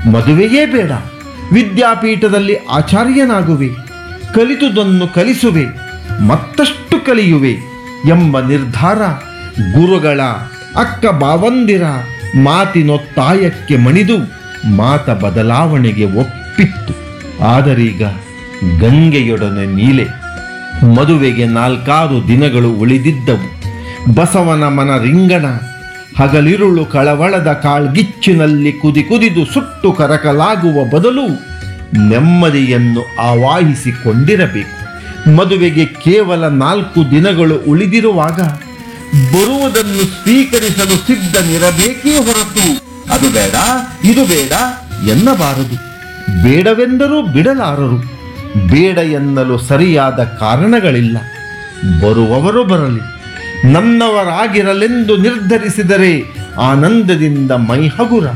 ಮದುವೆಯೇ ಬೇಡ ವಿದ್ಯಾಪೀಠದಲ್ಲಿ ಆಚಾರ್ಯನಾಗುವೆ ಕಲಿತುದನ್ನು ಕಲಿಸುವೆ ಮತ್ತಷ್ಟು ಕಲಿಯುವೆ ಎಂಬ ನಿರ್ಧಾರ ಗುರುಗಳ ಅಕ್ಕ ಬಾವಂದಿರ ಮಾತಿನೊತ್ತಾಯಕ್ಕೆ ಮಣಿದು ಮಾತ ಬದಲಾವಣೆಗೆ ಒಪ್ಪಿತ್ತು ಆದರೀಗ ಗಂಗೆಯೊಡನೆ ನೀಲೆ ಮದುವೆಗೆ ನಾಲ್ಕಾರು ದಿನಗಳು ಉಳಿದಿದ್ದವು ಬಸವನ ಮನ ರಿಂಗಣ ಹಗಲಿರುಳು ಕಳವಳದ ಕಾಳ್ಗಿಚ್ಚಿನಲ್ಲಿ ಕುದಿ ಕುದಿದು ಸುಟ್ಟು ಕರಕಲಾಗುವ ಬದಲು ನೆಮ್ಮದಿಯನ್ನು ಆವಾಹಿಸಿಕೊಂಡಿರಬೇಕು ಮದುವೆಗೆ ಕೇವಲ ನಾಲ್ಕು ದಿನಗಳು ಉಳಿದಿರುವಾಗ ಬರುವುದನ್ನು ಸ್ವೀಕರಿಸಲು ಸಿದ್ಧನಿರಬೇಕೇ ಹೊರತು ಅದು ಬೇಡ ಇದು ಬೇಡ ಎನ್ನಬಾರದು ಬೇಡವೆಂದರೂ ಬಿಡಲಾರರು ಬೇಡ ಎನ್ನಲು ಸರಿಯಾದ ಕಾರಣಗಳಿಲ್ಲ ಬರುವವರು ಬರಲಿ ನನ್ನವರಾಗಿರಲೆಂದು ನಿರ್ಧರಿಸಿದರೆ ಆನಂದದಿಂದ ಮೈಹಗುರ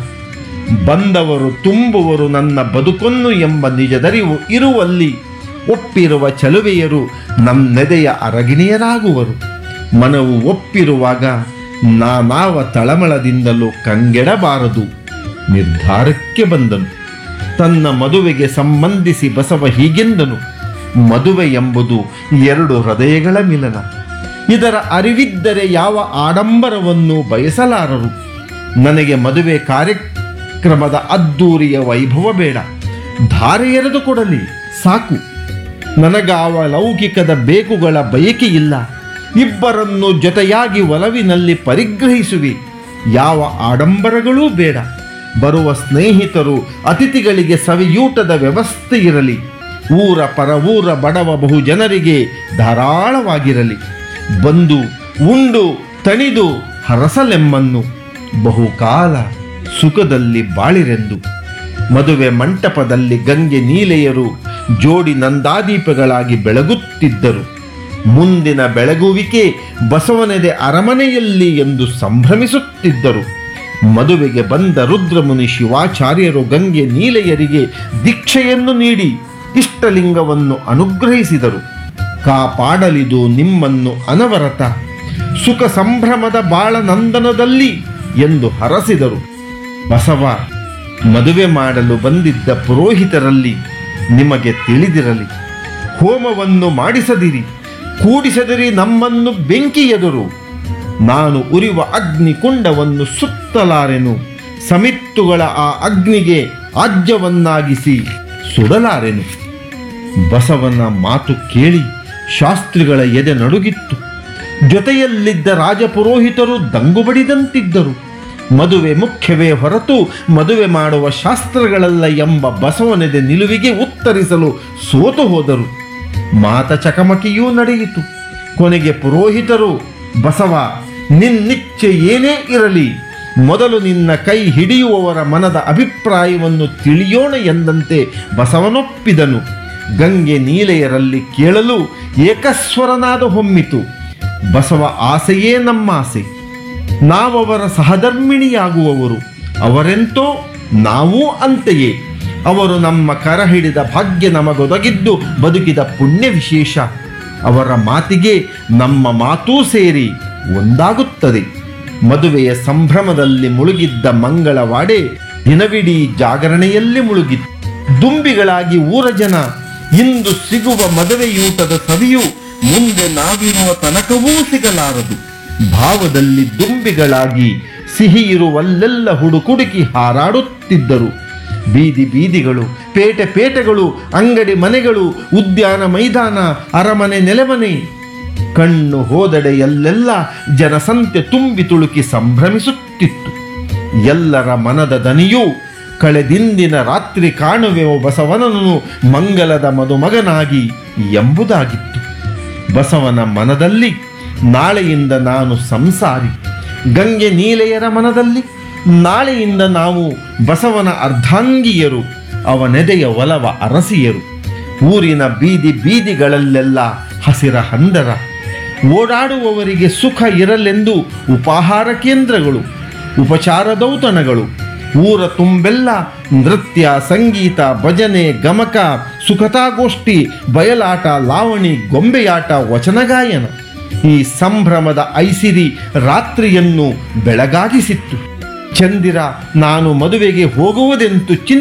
ಬಂದವರು ತುಂಬುವರು ನನ್ನ ಬದುಕನ್ನು ಎಂಬ ನಿಜದರಿವು ಇರುವಲ್ಲಿ ಒಪ್ಪಿರುವ ಚಲುವೆಯರು ನನ್ನೆದೆಯ ಅರಗಿಣಿಯರಾಗುವರು ಮನವು ಒಪ್ಪಿರುವಾಗ ನಾನಾವ ತಳಮಳದಿಂದಲೂ ಕಂಗೆಡಬಾರದು ನಿರ್ಧಾರಕ್ಕೆ ಬಂದನು ತನ್ನ ಮದುವೆಗೆ ಸಂಬಂಧಿಸಿ ಬಸವ ಹೀಗೆಂದನು ಮದುವೆ ಎಂಬುದು ಎರಡು ಹೃದಯಗಳ ಮಿಲನ ಇದರ ಅರಿವಿದ್ದರೆ ಯಾವ ಆಡಂಬರವನ್ನು ಬಯಸಲಾರರು ನನಗೆ ಮದುವೆ ಕಾರ್ಯಕ್ರಮದ ಅದ್ದೂರಿಯ ವೈಭವ ಬೇಡ ಧಾರೆ ಎರೆದು ಕೊಡಲಿ ಸಾಕು ನನಗಾವ ಲೌಕಿಕದ ಬೇಕುಗಳ ಬಯಕೆಯಿಲ್ಲ ಇಬ್ಬರನ್ನು ಜೊತೆಯಾಗಿ ಒಲವಿನಲ್ಲಿ ಪರಿಗ್ರಹಿಸುವಿ ಯಾವ ಆಡಂಬರಗಳೂ ಬೇಡ ಬರುವ ಸ್ನೇಹಿತರು ಅತಿಥಿಗಳಿಗೆ ಸವಿಯೂಟದ ವ್ಯವಸ್ಥೆ ಇರಲಿ ಊರ ಪರ ಊರ ಬಡವ ಬಹು ಜನರಿಗೆ ಧಾರಾಳವಾಗಿರಲಿ ಬಂದು ಉಂಡು ತಣಿದು ಹರಸಲೆಮ್ಮನ್ನು ಬಹುಕಾಲ ಸುಖದಲ್ಲಿ ಬಾಳಿರೆಂದು ಮದುವೆ ಮಂಟಪದಲ್ಲಿ ಗಂಗೆ ನೀಲೆಯರು ಜೋಡಿ ನಂದಾದೀಪಗಳಾಗಿ ಬೆಳಗುತ್ತಿದ್ದರು ಮುಂದಿನ ಬೆಳಗುವಿಕೆ ಬಸವನೆದೆ ಅರಮನೆಯಲ್ಲಿ ಎಂದು ಸಂಭ್ರಮಿಸುತ್ತಿದ್ದರು ಮದುವೆಗೆ ಬಂದ ರುದ್ರಮುನಿ ಶಿವಾಚಾರ್ಯರು ಗಂಗೆ ನೀಲೆಯರಿಗೆ ದೀಕ್ಷೆಯನ್ನು ನೀಡಿ ಇಷ್ಟಲಿಂಗವನ್ನು ಅನುಗ್ರಹಿಸಿದರು ಕಾಪಾಡಲಿದು ನಿಮ್ಮನ್ನು ಅನವರತ ಸುಖ ಸಂಭ್ರಮದ ಬಾಳನಂದನದಲ್ಲಿ ಎಂದು ಹರಸಿದರು ಬಸವ ಮದುವೆ ಮಾಡಲು ಬಂದಿದ್ದ ಪುರೋಹಿತರಲ್ಲಿ ನಿಮಗೆ ತಿಳಿದಿರಲಿ ಹೋಮವನ್ನು ಮಾಡಿಸದಿರಿ ಕೂಡಿಸದಿರಿ ನಮ್ಮನ್ನು ಬೆಂಕಿ ಎದುರು ನಾನು ಉರಿವ ಅಗ್ನಿ ಕುಂಡವನ್ನು ಸುತ್ತಲಾರೆನು ಸಮಿತ್ತುಗಳ ಆ ಅಗ್ನಿಗೆ ಆಜ್ಯವನ್ನಾಗಿಸಿ ಸುಡಲಾರೆನು ಬಸವನ ಮಾತು ಕೇಳಿ ಶಾಸ್ತ್ರಿಗಳ ಎದೆ ನಡುಗಿತ್ತು ಜೊತೆಯಲ್ಲಿದ್ದ ರಾಜಪುರೋಹಿತರು ದಂಗು ಬಡಿದಂತಿದ್ದರು ಮದುವೆ ಮುಖ್ಯವೇ ಹೊರತು ಮದುವೆ ಮಾಡುವ ಶಾಸ್ತ್ರಗಳಲ್ಲ ಎಂಬ ಬಸವನೆದೆ ನಿಲುವಿಗೆ ಉತ್ತರಿಸಲು ಸೋತು ಹೋದರು ಮಾತ ಚಕಮಕಿಯೂ ನಡೆಯಿತು ಕೊನೆಗೆ ಪುರೋಹಿತರು ಬಸವ ನಿನ್ನಿಚ್ಛೆ ಏನೇ ಇರಲಿ ಮೊದಲು ನಿನ್ನ ಕೈ ಹಿಡಿಯುವವರ ಮನದ ಅಭಿಪ್ರಾಯವನ್ನು ತಿಳಿಯೋಣ ಎಂದಂತೆ ಬಸವನೊಪ್ಪಿದನು ಗಂಗೆ ನೀಲೆಯರಲ್ಲಿ ಕೇಳಲು ಏಕಸ್ವರನಾದ ಹೊಮ್ಮಿತು ಬಸವ ಆಸೆಯೇ ನಮ್ಮ ಆಸೆ ನಾವವರ ಸಹಧರ್ಮಿಣಿಯಾಗುವವರು ಅವರೆಂತೋ ನಾವೂ ಅಂತೆಯೇ ಅವರು ನಮ್ಮ ಕರ ಹಿಡಿದ ಭಾಗ್ಯ ನಮಗೊದಗಿದ್ದು ಬದುಕಿದ ಪುಣ್ಯ ವಿಶೇಷ ಅವರ ಮಾತಿಗೆ ನಮ್ಮ ಮಾತೂ ಸೇರಿ ಒಂದಾಗುತ್ತದೆ ಮದುವೆಯ ಸಂಭ್ರಮದಲ್ಲಿ ಮುಳುಗಿದ್ದ ಮಂಗಳವಾಡೆ ದಿನವಿಡೀ ಜಾಗರಣೆಯಲ್ಲಿ ಮುಳುಗಿತ್ತು ದುಂಬಿಗಳಾಗಿ ಊರ ಜನ ಇಂದು ಸಿಗುವ ಮದುವೆಯೂಟದ ಸವಿಯು ಮುಂದೆ ನಾವಿರುವ ತನಕವೂ ಸಿಗಲಾರದು ಭಾವದಲ್ಲಿ ದುಂಬಿಗಳಾಗಿ ಸಿಹಿ ಇರುವಲ್ಲೆಲ್ಲ ಹುಡುಕುಡುಕಿ ಹಾರಾಡುತ್ತಿದ್ದರು ಬೀದಿ ಬೀದಿಗಳು ಪೇಟೆ ಪೇಟೆಗಳು ಅಂಗಡಿ ಮನೆಗಳು ಉದ್ಯಾನ ಮೈದಾನ ಅರಮನೆ ನೆಲೆಮನೆ ಕಣ್ಣು ಹೋದಡೆ ಎಲ್ಲೆಲ್ಲ ಜನಸಂತೆ ತುಂಬಿ ತುಳುಕಿ ಸಂಭ್ರಮಿಸುತ್ತಿತ್ತು ಎಲ್ಲರ ಮನದ ದನಿಯೂ ಕಳೆದಿಂದಿನ ರಾತ್ರಿ ಕಾಣುವೆವು ಬಸವನನು ಮಂಗಲದ ಮದುಮಗನಾಗಿ ಎಂಬುದಾಗಿತ್ತು ಬಸವನ ಮನದಲ್ಲಿ ನಾಳೆಯಿಂದ ನಾನು ಸಂಸಾರಿ ಗಂಗೆ ನೀಲೆಯರ ಮನದಲ್ಲಿ ನಾಳೆಯಿಂದ ನಾವು ಬಸವನ ಅರ್ಧಾಂಗಿಯರು ಅವನೆದೆಯ ಒಲವ ಅರಸಿಯರು ಊರಿನ ಬೀದಿ ಬೀದಿಗಳಲ್ಲೆಲ್ಲ ಹಸಿರ ಹಂದರ ಓಡಾಡುವವರಿಗೆ ಸುಖ ಇರಲೆಂದು ಉಪಾಹಾರ ಕೇಂದ್ರಗಳು ಉಪಚಾರದೌತಣಗಳು ಊರ ತುಂಬೆಲ್ಲ ನೃತ್ಯ ಸಂಗೀತ ಭಜನೆ ಗಮಕ ಸುಖತಾಗೋಷ್ಠಿ ಬಯಲಾಟ ಲಾವಣಿ ಗೊಂಬೆಯಾಟ ವಚನಗಾಯನ ಈ ಸಂಭ್ರಮದ ಐಸಿರಿ ರಾತ್ರಿಯನ್ನು ಬೆಳಗಾಗಿಸಿತ್ತು ಚಂದಿರ ನಾನು ಮದುವೆಗೆ ಹೋಗುವುದೆಂತು ಚಿಂತೆ